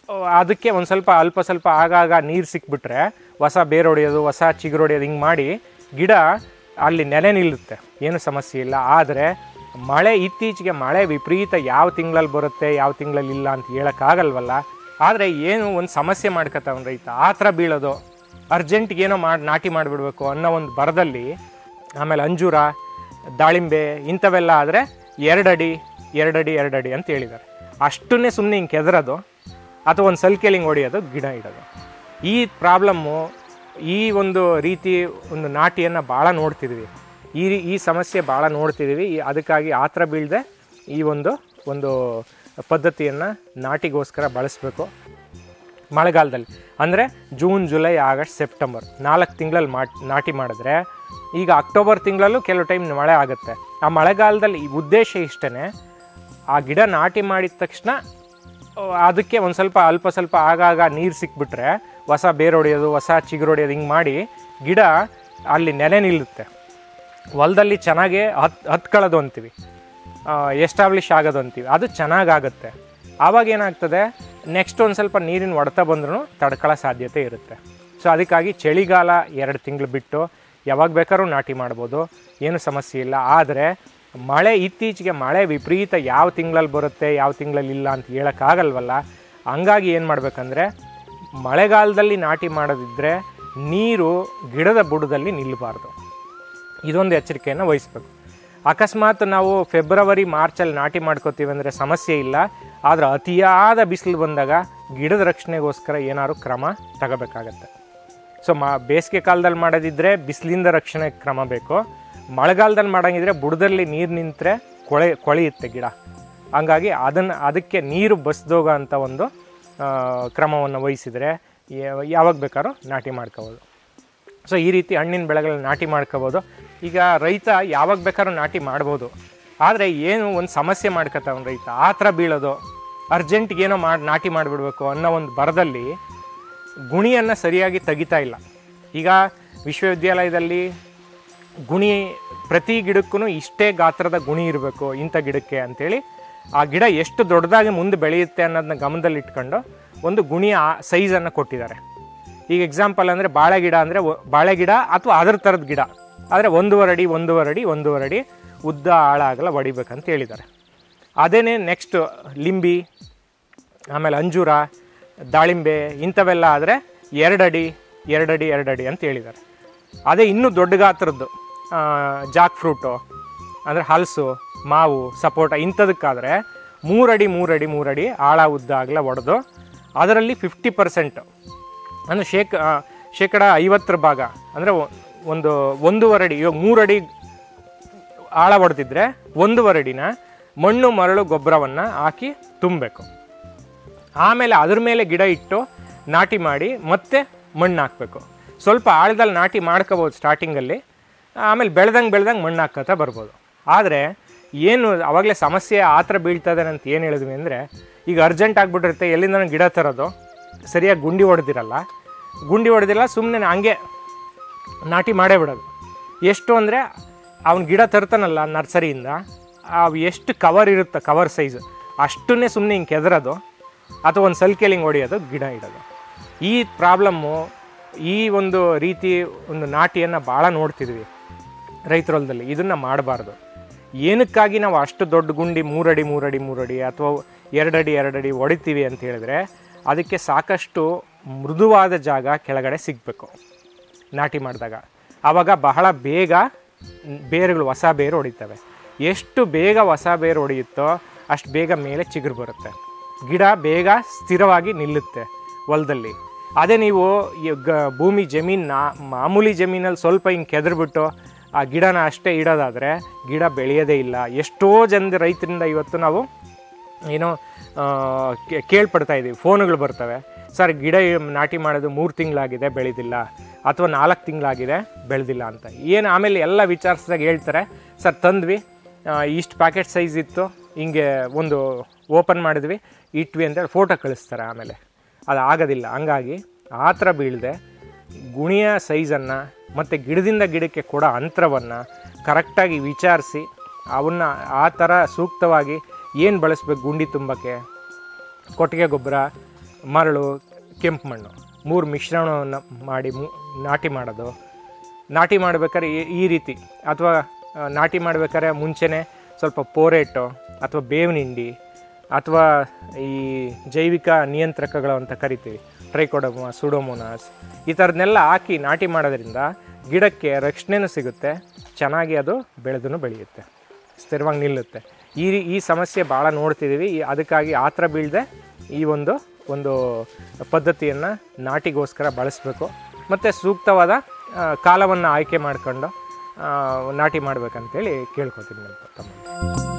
ಅದಕ್ಕೆ ಒಂದು ಸ್ವಲ್ಪ ಅಲ್ಪ ಸ್ವಲ್ಪ ಆಗಾಗ ನೀರು ಸಿಕ್ಬಿಟ್ರೆ ಹೊಸ ಬೇರು ಹೊಡೆಯೋದು ಹೊಸ ಚಿಗುರು ಹೊಡೆಯೋದು ಹಿಂಗೆ ಮಾಡಿ ಗಿಡ ಅಲ್ಲಿ ನೆಲೆ ನಿಲ್ಲುತ್ತೆ ಏನು ಸಮಸ್ಯೆ ಇಲ್ಲ ಆದರೆ ಮಳೆ ಇತ್ತೀಚೆಗೆ ಮಳೆ ವಿಪರೀತ ಯಾವ ತಿಂಗಳಲ್ಲಿ ಬರುತ್ತೆ ಯಾವ ತಿಂಗಳಲ್ಲಿ ಇಲ್ಲ ಅಂತ ಹೇಳೋಕ್ಕಾಗಲ್ವಲ್ಲ ಆದರೆ ಏನು ಒಂದು ಸಮಸ್ಯೆ ಮಾಡ್ಕೊತಾವ ರೈತ ಆ ಥರ ಬೀಳೋದು ಅರ್ಜೆಂಟ್ಗೆ ಏನೋ ಮಾಡಿ ನಾಟಿ ಮಾಡಿಬಿಡ್ಬೇಕು ಅನ್ನೋ ಒಂದು ಬರದಲ್ಲಿ ಆಮೇಲೆ ಅಂಜೂರ ದಾಳಿಂಬೆ ಇಂಥವೆಲ್ಲ ಆದರೆ ಎರಡಡಿ ಎರಡಡಿ ಎರಡಡಿ ಅಂತ ಹೇಳಿದ್ದಾರೆ ಅಷ್ಟನ್ನೇ ಸುಮ್ಮನೆ ಹಿಂಗೆ ಕೆದರೋದು ಅಥವಾ ಒಂದು ಸಲ್ಕೆಲಿ ಹಿಂಗೆ ಹೊಡೆಯೋದು ಗಿಡ ಇಡೋದು ಈ ಪ್ರಾಬ್ಲಮ್ಮು ಈ ಒಂದು ರೀತಿ ಒಂದು ನಾಟಿಯನ್ನು ಭಾಳ ನೋಡ್ತಿದ್ವಿ ಈ ರೀ- ಈ ಸಮಸ್ಯೆ ಭಾಳ ನೋಡ್ತಿದ್ದೀವಿ ಈ- ಅದಕ್ಕಾಗಿ ಆ ಥರ ಬೀಳದೆ ಈ ಒಂದು ಒಂದು ಪದ್ಧತಿಯನ್ನು ನಾಟಿಗೋಸ್ಕರ ಬಳಸಬೇಕು ಮಳೆಗಾಲದಲ್ಲಿ ಅಂದರೆ ಜೂನ್ ಜುಲೈ ಆಗಸ್ಟ್ ಸೆಪ್ಟೆಂಬರ್ ನಾಲ್ಕು ತಿಂಗಳಲ್ಲಿ ಮಾ ನಾಟಿ ಮಾಡಿದ್ರೆ ಈಗ ಅಕ್ಟೋಬರ್ ತಿಂಗಳಲ್ಲೂ ಕೆಲವು ಟೈಮ್ ಮಳೆ ಆಗುತ್ತೆ ಆ ಮಳೆಗಾಲದಲ್ಲಿ ಈ ಉದ್ದೇಶ ಇಷ್ಟೇ ಆ ಗಿಡ ನಾಟಿ ಮಾಡಿದ ತಕ್ಷಣ ಆ, ಅದಕ್ಕೆ ಒಂದು ಸ್ವಲ್ಪ ಅಲ್ಪ ಸ್ವಲ್ಪ ಆಗಾಗ ನೀರು ಸಿಕ್ಬಿಟ್ರೆ ಹೊಸ ಬೇರು ಹೊಡೆಯೋದು ಹೊಸ ಚಿಗುರು ಹೊಡೆಯೋದು ಹಿಂಗೆ ಮಾಡಿ ಗಿಡ ಅಲ್ಲಿ ನೆಲೆ ನಿಲ್ಲುತ್ತೆ ಹೊಲದಲ್ಲಿ ಚೆನ್ನಾಗಿ ಹತ್ ಹತ್ಕೊಳ್ಳೋದು ಅಂತೀವಿ ಎಸ್ಟಾಬ್ಲಿಷ್ ಆಗೋದು ಅಂತೀವಿ ಅದು ಚೆನ್ನಾಗಾಗುತ್ತೆ ಆವಾಗ ಏನಾಗ್ತದೆ ನೆಕ್ಸ್ಟ್ ಒಂದು ಸ್ವಲ್ಪ ನೀರಿನ ಹೊಡೆತ ಬಂದ್ರೂ ತಡ್ಕೊಳ್ಳೋ ಸಾಧ್ಯತೆ ಇರುತ್ತೆ ಸೊ ಅದಕ್ಕಾಗಿ ಚಳಿಗಾಲ ಎರಡು ತಿಂಗಳು ಬಿಟ್ಟು ಯಾವಾಗ ಬೇಕಾದ್ರೂ ನಾಟಿ ಮಾಡ್ಬೋದು ಏನು ಸಮಸ್ಯೆ ಇಲ್ಲ ಆದರೆ ಮಳೆ ಇತ್ತೀಚೆಗೆ ಮಳೆ ವಿಪರೀತ ಯಾವ ತಿಂಗಳಲ್ಲಿ ಬರುತ್ತೆ ಯಾವ ತಿಂಗಳಲ್ಲಿ ಇಲ್ಲ ಅಂತ ಹೇಳೋಕ್ಕಾಗಲ್ವಲ್ಲ ಹಂಗಾಗಿ ಏನು ಮಾಡಬೇಕಂದ್ರೆ ಮಳೆಗಾಲದಲ್ಲಿ ನಾಟಿ ಮಾಡೋದಿದ್ದರೆ ನೀರು ಗಿಡದ ಬುಡದಲ್ಲಿ ನಿಲ್ಲಬಾರ್ದು ಇದೊಂದು ಎಚ್ಚರಿಕೆಯನ್ನು ವಹಿಸ್ಬೇಕು ಅಕಸ್ಮಾತ್ ನಾವು ಫೆಬ್ರವರಿ ಮಾರ್ಚಲ್ಲಿ ನಾಟಿ ಮಾಡ್ಕೋತೀವಿ ಅಂದರೆ ಸಮಸ್ಯೆ ಇಲ್ಲ ಆದರೆ ಅತಿಯಾದ ಬಿಸಿಲು ಬಂದಾಗ ಗಿಡದ ರಕ್ಷಣೆಗೋಸ್ಕರ ಏನಾದ್ರು ಕ್ರಮ ತಗೋಬೇಕಾಗತ್ತೆ ಸೊ ಮಾ ಬೇಸಿಗೆ ಕಾಲದಲ್ಲಿ ಮಾಡೋದಿದ್ದರೆ ಬಿಸಿಲಿಂದ ರಕ್ಷಣೆ ಕ್ರಮ ಬೇಕು ಮಳೆಗಾಲದಲ್ಲಿ ಮಾಡೋಂಗಿದ್ರೆ ಬುಡದಲ್ಲಿ ನೀರು ನಿಂತರೆ ಕೊಳೆ ಕೊಳೆಯುತ್ತೆ ಗಿಡ ಹಂಗಾಗಿ ಅದನ್ನು ಅದಕ್ಕೆ ನೀರು ಬಸ್ದೋಗೋ ಅಂಥ ಒಂದು ಕ್ರಮವನ್ನು ವಹಿಸಿದರೆ ಯಾ- ಯಾವಾಗ ಬೇಕಾದ್ರೂ ನಾಟಿ ಮಾಡ್ಕೋಬೋದು ಸೊ ಈ ರೀತಿ ಹಣ್ಣಿನ ಬೆಳೆಗಳನ್ನ ನಾಟಿ ಮಾಡ್ಕೋಬೋದು ಈಗ ರೈತ ಯಾವಾಗ ಬೇಕಾದ್ರೂ ನಾಟಿ ಮಾಡ್ಬೋದು ಆದರೆ ಏನು ಒಂದು ಸಮಸ್ಯೆ ಮಾಡ್ಕೊತಾವ ರೈತ ಆ ಥರ ಬೀಳೋದು ಅರ್ಜೆಂಟ್ಗೆ ಏನೋ ಮಾಡಿ ನಾಟಿ ಮಾಡಿಬಿಡ್ಬೇಕು ಅನ್ನೋ ಒಂದು ಬರದಲ್ಲಿ ಗುಣಿಯನ್ನು ಸರಿಯಾಗಿ ತೆಗಿತಾ ಇಲ್ಲ ಈಗ ವಿಶ್ವವಿದ್ಯಾಲಯದಲ್ಲಿ ಗುಣಿ ಪ್ರತಿ ಗಿಡಕ್ಕೂ ಇಷ್ಟೇ ಗಾತ್ರದ ಗುಣಿ ಇರಬೇಕು ಇಂಥ ಗಿಡಕ್ಕೆ ಅಂಥೇಳಿ ಆ ಗಿಡ ಎಷ್ಟು ದೊಡ್ಡದಾಗಿ ಮುಂದೆ ಬೆಳೆಯುತ್ತೆ ಅನ್ನೋದನ್ನ ಗಮನದಲ್ಲಿಟ್ಕೊಂಡು ಒಂದು ಗುಣಿಯ ಸೈಜನ್ನು ಕೊಟ್ಟಿದ್ದಾರೆ ಈಗ ಎಕ್ಸಾಂಪಲ್ ಅಂದರೆ ಬಾಳೆ ಗಿಡ ಅಂದರೆ ಬಾಳೆ ಗಿಡ ಅಥವಾ ಅದರ ಥರದ ಗಿಡ ಆದರೆ ಒಂದೂವರೆ ಅಡಿ ಒಂದೂವರೆ ಅಡಿ ಒಂದೂವರೆ ಅಡಿ ಉದ್ದ ಆಳ ಆಗಲ ಹೊಡಿಬೇಕಂತ ಹೇಳಿದ್ದಾರೆ ಅದೇನೇ ನೆಕ್ಸ್ಟ್ ಲಿಂಬಿ ಆಮೇಲೆ ಅಂಜೂರ ದಾಳಿಂಬೆ ಇಂಥವೆಲ್ಲ ಆದರೆ ಎರಡಡಿ ಎರಡಡಿ ಎರಡಡಿ ಅಂತ ಹೇಳಿದ್ದಾರೆ ಅದೇ ಇನ್ನೂ ದೊಡ್ಡ ಗಾತ್ರದ್ದು ಆ, ಜಾಕ್ ಫ್ರೂಟು ಅಂದರೆ ಹಲಸು ಮಾವು ಸಪೋಟ ಇಂಥದಕ್ಕಾದರೆ ಮೂರಡಿ ಮೂರಡಿ ಮೂರಡಿ ಆಳ ಉದ್ದ ಆಗಲ ಒಡೆದು ಅದರಲ್ಲಿ ಫಿಫ್ಟಿ ಪರ್ಸೆಂಟ್ ಅಂದರೆ ಶೇಕ ಆ, ಶೇಕಡ ಐವತ್ತರ ಭಾಗ ಅಂದರೆ ಒಂದು ಒಂದೂವರೆ ಅಡಿ ಇವಾಗ ಮೂರಡಿ ಆಳ ಹೊಡೆದಿದ್ರೆ ಒಂದೂವರೆ ಅಡಿನ ಮಣ್ಣು ಮರಳು ಗೊಬ್ಬರವನ್ನು ಹಾಕಿ ತುಂಬಬೇಕು ಆಮೇಲೆ ಅದ್ರ ಮೇಲೆ ಗಿಡ ಇಟ್ಟು ನಾಟಿ ಮಾಡಿ ಮತ್ತೆ ಮಣ್ಣು ಹಾಕಬೇಕು ಸ್ವಲ್ಪ ಆಳದಲ್ಲಿ ನಾಟಿ ಮಾಡ್ಕೋಬೋದು ಸ್ಟಾರ್ಟಿಂಗಲ್ಲಿ ಆಮೇಲೆ ಬೆಳ್ದಂಗೆ ಬೆಳ್ದಂಗೆ ಮಣ್ಣು ಹಾಕೋತಾ ಬರ್ಬೋದು ಆದರೆ ಏನು ಅವಾಗಲೇ ಸಮಸ್ಯೆ ಆ ಥರ ಬೀಳ್ತದೆ ಅಂತ ಏನು ಹೇಳಿದ್ವಿ ಅಂದರೆ ಈಗ ಅರ್ಜೆಂಟ್ ಆಗಿಬಿಟ್ಟಿರುತ್ತೆ ಎಲ್ಲಿಂದ ಗಿಡ ತರೋದು ಸರಿಯಾಗಿ ಗುಂಡಿ ಹೊಡೆದಿರಲ್ಲ ಗುಂಡಿ ಹೊಡೆದಿಲ್ಲ ಸುಮ್ಮನೆ ಹಂಗೆ ನಾಟಿ ಮಾಡೇ ಬಿಡೋದು ಎಷ್ಟು ಅಂದರೆ ಅವ್ನು ಗಿಡ ತರ್ತಾನಲ್ಲ ನರ್ಸರಿಯಿಂದ ಅವು ಎಷ್ಟು ಕವರ್ ಇರುತ್ತೆ ಕವರ್ ಸೈಜ್ ಅಷ್ಟನ್ನೇ ಸುಮ್ಮನೆ ಹಿಂಗೆ ಕೆದರೋದು ಅಥವಾ ಒಂದು ಸಲ್ಕೆಲಿ ಹಿಂಗೆ ಹೊಡೆಯೋದು ಗಿಡ ಇಡೋದು ಈ ಪ್ರಾಬ್ಲಮ್ಮು ಈ ಒಂದು ರೀತಿ ಒಂದು ನಾಟಿಯನ್ನು ಭಾಳ ನೋಡ್ತಿದ್ವಿ ರೈತರ ಹೊಲದಲ್ಲಿ ಇದನ್ನು ಮಾಡಬಾರ್ದು ಏನಕ್ಕಾಗಿ ನಾವು ಅಷ್ಟು ದೊಡ್ಡ ಗುಂಡಿ ಮೂರಡಿ ಮೂರಡಿ ಮೂರಡಿ ಅಥವಾ ಎರಡಡಿ ಎರಡಡಿ ಹೊಡಿತೀವಿ ಅಂತ ಹೇಳಿದ್ರೆ ಅದಕ್ಕೆ ಸಾಕಷ್ಟು ಮೃದುವಾದ ಜಾಗ ಕೆಳಗಡೆ ಸಿಗಬೇಕು ನಾಟಿ ಮಾಡಿದಾಗ ಆವಾಗ ಬಹಳ ಬೇಗ ಬೇರುಗಳು ಹೊಸ ಬೇರು ಹೊಡಿತವೆ ಎಷ್ಟು ಬೇಗ ಹೊಸ ಬೇರು ಹೊಡೆಯುತ್ತೋ ಅಷ್ಟು ಬೇಗ ಮೇಲೆ ಚಿಗುರು ಬರುತ್ತೆ ಗಿಡ ಬೇಗ ಸ್ಥಿರವಾಗಿ ನಿಲ್ಲುತ್ತೆ ಹೊಲದಲ್ಲಿ ಅದೇ ನೀವು ಈ ಗ ಭೂಮಿ ಜಮೀನ ಮಾಮೂಲಿ ಜಮೀನಲ್ಲಿ ಸ್ವಲ್ಪ ಹಿಂಗೆ ಕೆದರ್ಬಿಟ್ಟು ಆ ಗಿಡನ ಅಷ್ಟೇ ಇಡೋದಾದರೆ ಗಿಡ ಬೆಳೆಯೋದೇ ಇಲ್ಲ ಎಷ್ಟೋ ಜನದ ರೈತರಿಂದ ಇವತ್ತು ನಾವು ಏನೋ ಆ, ಕೇ- ಕೇಳ್ಪಡ್ತಾ ಇದ್ದೀವಿ ಫೋನುಗಳು ಬರ್ತವೆ ಸರ್ ಗಿಡ ನಾಟಿ ಮಾಡೋದು ಮೂರು ತಿಂಗಳಾಗಿದೆ ಬೆಳೆದಿಲ್ಲ ಅಥವಾ ನಾಲ್ಕು ತಿಂಗಳಾಗಿದೆ ಬೆಳೆದಿಲ್ಲ ಅಂತ ಏನು ಆಮೇಲೆ ಎಲ್ಲ ವಿಚಾರಿಸಿದಾಗ ಹೇಳ್ತಾರೆ ಸರ್ ತಂದ್ವಿ ಇಷ್ಟು ಪ್ಯಾಕೆಟ್ ಸೈಜ್ ಇತ್ತು ಹಿಂಗೆ ಒಂದು ಓಪನ್ ಮಾಡಿದ್ವಿ ಇಟ್ವಿ ಅಂತೇಳಿ ಫೋಟೋ ಕಳಿಸ್ತಾರೆ ಆಮೇಲೆ ಅದು ಆಗೋದಿಲ್ಲ ಹಂಗಾಗಿ ಆ ಥರ ಬೀಳದೆ ಗುಣಿಯ ಸೈಜನ್ನು ಮತ್ತು ಗಿಡದಿಂದ ಗಿಡಕ್ಕೆ ಕೊಡೋ ಅಂತರವನ್ನು ಕರೆಕ್ಟಾಗಿ ವಿಚಾರಿಸಿ ಅವನ್ನ ಆ ಥರ ಸೂಕ್ತವಾಗಿ ಏನು ಬಳಸ್ಬೇಕು ಗುಂಡಿ ತುಂಬಕ್ಕೆ ಕೊಟ್ಟಿಗೆ ಗೊಬ್ಬರ ಮರಳು ಕೆಂಪು ಮಣ್ಣು ಮೂರು ಮಿಶ್ರಣವನ್ನು ಮಾಡಿ ಮು ನಾಟಿ ಮಾಡೋದು ನಾಟಿ ಮಾಡ್ಬೇಕಾದ್ರೆ ಈ- ಈ ರೀತಿ ಅಥವಾ ಆ, ನಾಟಿ ಮಾಡ್ಬೇಕಾದ್ರೆ ಮುಂಚೆನೇ ಸ್ವಲ್ಪ ಪೋರೇಟು ಅಥವಾ ಬೇವಿನ ಹಿಂಡಿ ಅಥವಾ ಈ ಜೈವಿಕ ನಿಯಂತ್ರಕಗಳು ಅಂತ ಕರಿತೀವಿ ಟ್ರೈಕೋಡೋಮ ಸುಡೋಮೋನಾಸ್ ಈ ಥರದನ್ನೆಲ್ಲ ಹಾಕಿ ನಾಟಿ ಮಾಡೋದ್ರಿಂದ ಗಿಡಕ್ಕೆ ರಕ್ಷಣೆನೂ ಸಿಗುತ್ತೆ ಚೆನ್ನಾಗಿ ಅದು ಬೆಳೆದೂ ಬೆಳೆಯುತ್ತೆ ಸ್ಥಿರವಾಗಿ ನಿಲ್ಲುತ್ತೆ ಈ ರೀ- ಈ ಸಮಸ್ಯೆ ಭಾಳ ನೋಡ್ತಿದ್ದೀವಿ ಈ- ಅದಕ್ಕಾಗಿ ಆ ಥರ ಬೀಳದೆ ಈ ಒಂದು ಒಂದು ಪದ್ಧತಿಯನ್ನು ನಾಟಿಗೋಸ್ಕರ ಬಳಸಬೇಕು ಮತ್ತು ಸೂಕ್ತವಾದ ಕಾಲವನ್ನು ಆಯ್ಕೆ ಮಾಡಿಕೊಂಡು ನಾಟಿ ಮಾಡ್ಬೇಕಂತೇಳಿ ಕೇಳ್ಕೊತೀನಿ ನನ್ನ ತಮ್ಮ